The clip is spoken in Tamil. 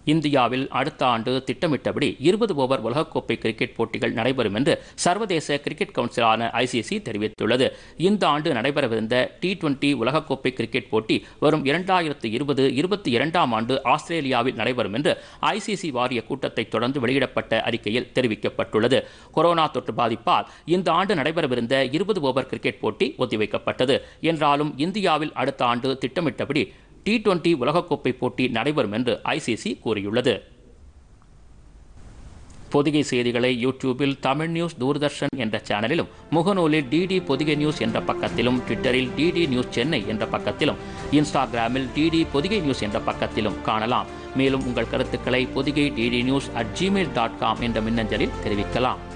இந்தியாவில் அடுத்த ஆண்டு திட்டமிட்டபடி இருபது ஓவர் உலகக்கோப்பை கிரிக்கெட் போட்டிகள் நடைபெறும் என்று சர்வதேச கிரிக்கெட் கவுன்சிலான ஐசிசி தெரிவித்துள்ளது இந்த ஆண்டு நடைபெறவிருந்த டி டுவெண்டி உலகக்கோப்பை கிரிக்கெட் போட்டி வரும் இரண்டாயிரத்து இருபது இருபத்தி இரண்டாம் ஆண்டு ஆஸ்திரேலியாவில் நடைபெறும் என்று ஐசிசி வாரிய கூட்டத்தை தொடர்ந்து வெளியிடப்பட்ட அறிக்கையில் தெரிவிக்கப்பட்டுள்ளது கொரோனா தொற்று பாதிப்பால் இந்த ஆண்டு நடைபெறவிருந்த இருபது ஓவர் கிரிக்கெட் போட்டி ஒத்திவைக்கப்பட்டது என்றாலும் இந்தியாவில் அடுத்த ஆண்டு திட்டமிட்டபடி டி டுவெண்டி உலகக்கோப்பை போட்டி நடைபெறும் என்று ஐசிசி கூறியுள்ளது பொதிகை செய்திகளை யூடியூபில் தமிழ் நியூஸ் தூர்தர்ஷன் என்ற சேனலிலும் முகநூலில் டிடி பொதிகை நியூஸ் என்ற பக்கத்திலும் ட்விட்டரில் டிடி நியூஸ் சென்னை என்ற பக்கத்திலும் இன்ஸ்டாகிராமில் டிடி பொதிகை நியூஸ் என்ற பக்கத்திலும் காணலாம் மேலும் உங்கள் கருத்துக்களை Podhigai DD news at Gmail dot com என்ற மின்னஞ்சலில் தெரிவிக்கலாம்